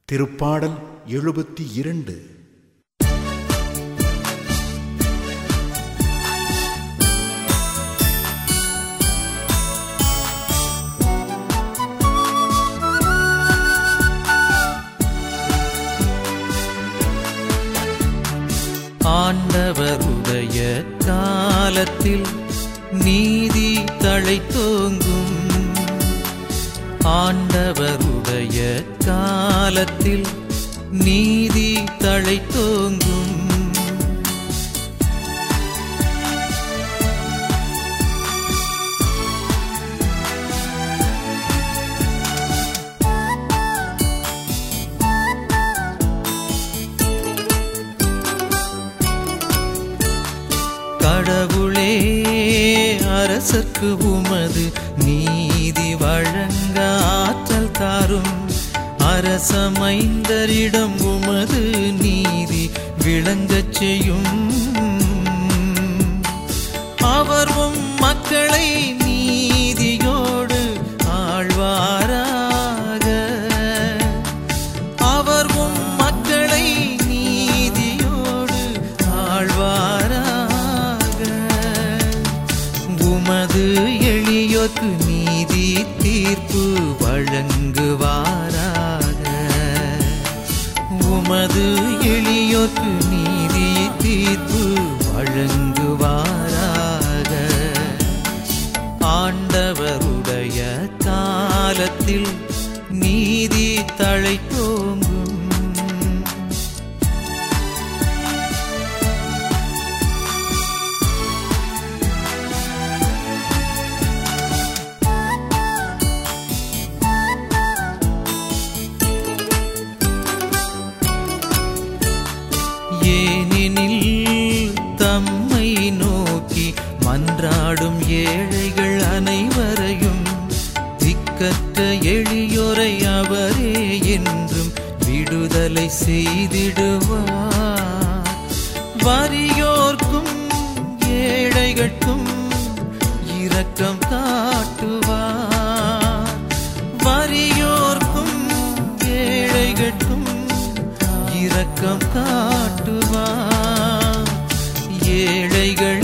திருப்பாடல் எழுபத்தி இரண்டு ஆண்டவருடைய காலத்தில் நீதி தழைத்தோங்கும் ஆண்டவருடைய காலத்தில் நீதி தழைத்தோங்கும் கடவுளே அரசர்க்கு உமது நீதி வழங்க ஆற்றல் தாரும் அரசமைந்தரிடம் உமது நீதி விளங்கச் செய்யும் அவர் உம் மக்களை நீதியோடு ஆழ்வாராக அவர் உம் மக்களை நீதியோடு ஆழ்வாராக உமது எளியோர்க்கு நீதி தீர்ப்பு வழங்குவாராக உமது எளியோர்க்கு நீதி தீர்ப்பு வழங்குவாராக ஆண்டவருடைய காலத்தில் நீதி தழைத்தோங்கும் ஏனெனில் தம்மை நோக்கி மன்றாடும் ஏழைகள் அனைவரையும் திக்கற்ற எளியோரை அவரே என்றும் விடுதலை செய்திடுவார் வறியோர்க்கும் ஏழைகட்கும் இரக்கம் காட்டுவார் வறியோர்க்கும் ஏழைகட்கும் இரக்கம் காட்டுவார் ஏழைகள்